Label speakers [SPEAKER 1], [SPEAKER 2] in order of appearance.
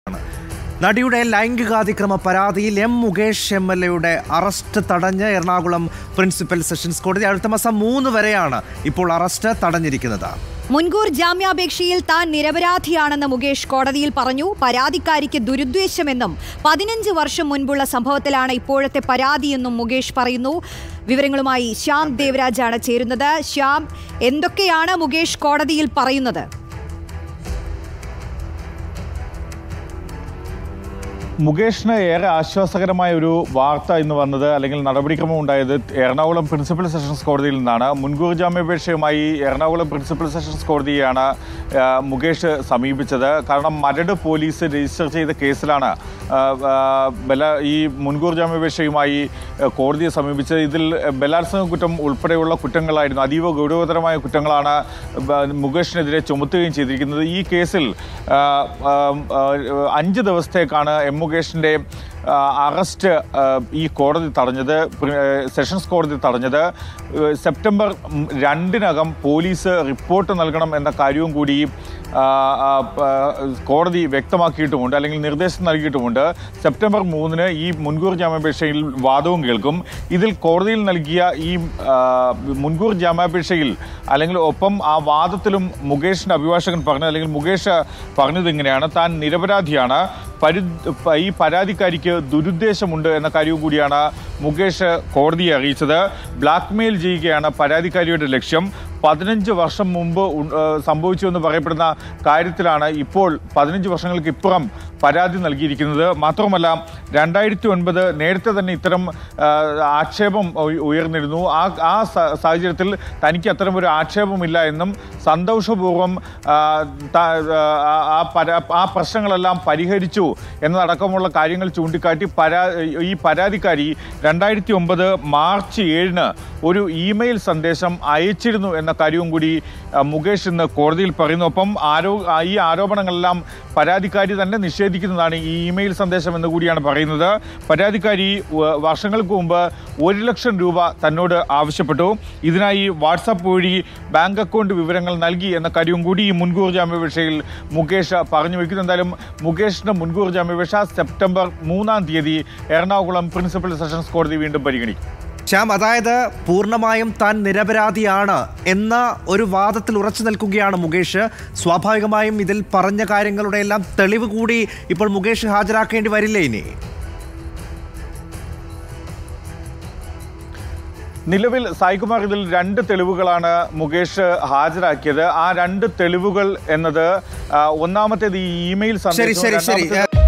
[SPEAKER 1] നടിയുടെ ലൈംഗികാതിക്രമ പരാതിയിൽ എം മുകേഷ് എം എൽ എയുടെ അറസ്റ്റ് തടഞ്ഞ് എറണാകുളം പ്രിൻസിപ്പൽ സെഷൻസ് കോടതി അടുത്ത മാസം മൂന്ന് വരെയാണ് ഇപ്പോൾ അറസ്റ്റ് തടഞ്ഞിരിക്കുന്നത്
[SPEAKER 2] മുൻകൂർ ജാമ്യാപേക്ഷയിൽ താൻ നിരപരാധിയാണെന്ന് മുകേഷ് കോടതിയിൽ പറഞ്ഞു പരാതിക്കാരിക്ക് ദുരുദ്ദേശമെന്നും പതിനഞ്ച് വർഷം മുൻപുള്ള സംഭവത്തിലാണ് ഇപ്പോഴത്തെ പരാതിയെന്നും മുകേഷ് പറയുന്നു വിവരങ്ങളുമായി ശ്യാം ദേവരാജാണ് ചേരുന്നത് ശ്യാം എന്തൊക്കെയാണ് മുകേഷ് കോടതിയിൽ പറയുന്നത്
[SPEAKER 3] മുകേഷിന് ഏറെ ആശ്വാസകരമായ ഒരു വാർത്ത ഇന്ന് വന്നത് അല്ലെങ്കിൽ നടപടിക്രമം ഉണ്ടായത് എറണാകുളം പ്രിൻസിപ്പൽ സെഷൻസ് കോടതിയിൽ നിന്നാണ് മുൻകൂർ ജാമ്യാപേക്ഷയുമായി എറണാകുളം പ്രിൻസിപ്പൽ സെഷൻസ് കോടതിയെയാണ് ആ, മുകേഷ് സമീപിച്ചത് കാരണം മരട് പോലീസ് രജിസ്റ്റർ ചെയ്ത കേസിലാണ് ആ, ആ, ബല ഈ മുൻകൂർ ജാമ്യാപേക്ഷയുമായി ആ, കോടതിയെ സമീപിച്ചത് ഇതിൽ ബലാത്സംഗ കുറ്റം ഉൾപ്പെടെയുള്ള കുറ്റങ്ങളായിരുന്നു അതീവ ഗൗരവതരമായ കുറ്റങ്ങളാണ് ബ- മുകേഷിനെതിരെ ചുമത്തുകയും ചെയ്തിരിക്കുന്നത് ഈ കേസിൽ ആ, ആ, ആ, അഞ്ച് ദിവസത്തേക്കാണ് എം മുകേഷിൻ്റെ ആ, അറസ്റ്റ് ആ, ഈ കോടതി തടഞ്ഞത് പ്രി- ആ, സെഷൻസ് കോടതി തടഞ്ഞത് ഏ, സെപ്റ്റംബർ ഉം, രണ്ടിനകം പോലീസ് റിപ്പോർട്ട് നൽകണം എന്ന കാര്യവും കൂടി ആ, ആ, പ- കോടതി വ്യക്തമാക്കിയിട്ടുമുണ്ട് അല്ലെങ്കിൽ നിർദ്ദേശം നൽകിയിട്ടുമുണ്ട് സെപ്റ്റംബർ മൂന്നിന് ഈ മുൻകൂർ ജാമ്യാപേക്ഷയിൽ വാദവും കേൾക്കും ഇതിൽ കോടതിയിൽ നൽകിയ ഈ ആ, മുൻകൂർ ജാമ്യാപേക്ഷയിൽ അല്ലെങ്കിൽ ഒപ്പം ആ വാദത്തിലും മുകേഷിന്റെ അഭിഭാഷകൻ പറഞ്ഞത് അല്ലെങ്കിൽ മുകേഷ് പറഞ്ഞത് ഇങ്ങനെയാണ് താൻ നിരപരാധിയാണ് പരി പ- ഈ പരാതിക്കാരിക്ക് ദുരുദ്ദേശമുണ്ട് എന്ന കാര്യവും കൂടിയാണ് മുകേഷ് കോടതിയെ അറിയിച്ചത് ബ്ലാക്ക്മെയിൽ ചെയ്യുകയാണ് പരാതിക്കാരിയുടെ ലക്ഷ്യം പതിനഞ്ച് വർഷം മുമ്പ് ഉ- ഏഹ് സംഭവിച്ചു എന്ന് പറയപ്പെടുന്ന കാര്യത്തിലാണ് ഇപ്പോൾ പതിനഞ്ച് വർഷങ്ങൾക്ക് ഇപ്പുറം പരാതി നൽകിയിരിക്കുന്നത് മാത്രമല്ല രണ്ടായിരത്തി ഒൻപത് നേരത്തെ തന്നെ ഇത്തരം ആ, ആക്ഷേപം ഉയ- ഉയർന്നിരുന്നു ആ ആ സ- സാഹചര്യത്തിൽ തനിക്ക് അത്തരം ഒരു ആക്ഷേപമില്ല എന്നും സന്തോഷപൂർവ്വം ആ, ത- ആ, ആ പരാ- ആ പ്രശ്നങ്ങളെല്ലാം പരിഹരിച്ചു എന്നതടക്കമുള്ള കാര്യങ്ങൾ ചൂണ്ടിക്കാട്ടി പരാ ഈ പരാതിക്കാരി രണ്ടായിരത്തി ഒമ്പത് മാർച്ച് ഏഴിന് ഒരു ഇമെയിൽ സന്ദേശം അയച്ചിരുന്നു എന്ന കാര്യവും കൂടി ആ, മുകേഷ് ഇന്ന് കോടതിയിൽ പറയുന്നു ഒപ്പം ആരോ ആ, ഈ ആരോപണങ്ങളെല്ലാം പരാതിക്കാരി തന്നെ നിഷേധിക്കുന്നതാണ് ഈ ഇമെയിൽ സന്ദേശം എന്ന് കൂടിയാണ് പറയുന്നത് പരാതിക്കാരി വ- വർഷങ്ങൾക്ക് മുമ്പ് ഒരു ലക്ഷം രൂപ തന്നോട് ആവശ്യപ്പെട്ടു ഇതിനായി വാട്സാപ്പ് വഴി ബാങ്ക് അക്കൗണ്ട് വിവരങ്ങൾ നൽകി എന്ന കാര്യവും കൂടി ഈ മുൻകൂർ ജാമ്യാപേക്ഷയിൽ മുകേഷ് പറഞ്ഞു വെക്കുന്നു എന്തായാലും മുകേഷിന്റെ മുൻകൂർ ജാമ്യാപേക്ഷ സെപ്റ്റംബർ മൂന്നാം തീയതി എറണാകുളം പ്രിൻസിപ്പൽ സെഷൻസ് കോടതി വീണ്ടും പരിഗണിക്കും
[SPEAKER 1] ശ്യാം അതായത് പൂർണ്ണമായും താൻ നിരപരാധിയാണ് എന്ന ഒരു വാദത്തിൽ ഉറച്ചു നിൽക്കുകയാണ് മുകേഷ് സ്വാഭാവികമായും ഇതിൽ പറഞ്ഞ കാര്യങ്ങളുടെ എല്ലാം തെളിവ് കൂടി ഇപ്പോൾ മുകേഷ് ഹാജരാക്കേണ്ടി വരില്ലേ ഇനി
[SPEAKER 3] നിലവിൽ സായികുമാർ ഇതിൽ രണ്ട് തെളിവുകളാണ് മുകേഷ് ഹാജരാക്കിയത് ആ രണ്ട് തെളിവുകൾ എന്നത് ആ, ഒന്നാമത്തേത് ഈ ഇമെയിൽ
[SPEAKER 1] ശരി
[SPEAKER 3] സന്ദേശവും
[SPEAKER 1] ശരി ശരി
[SPEAKER 3] രണ്ടാമത്തേത്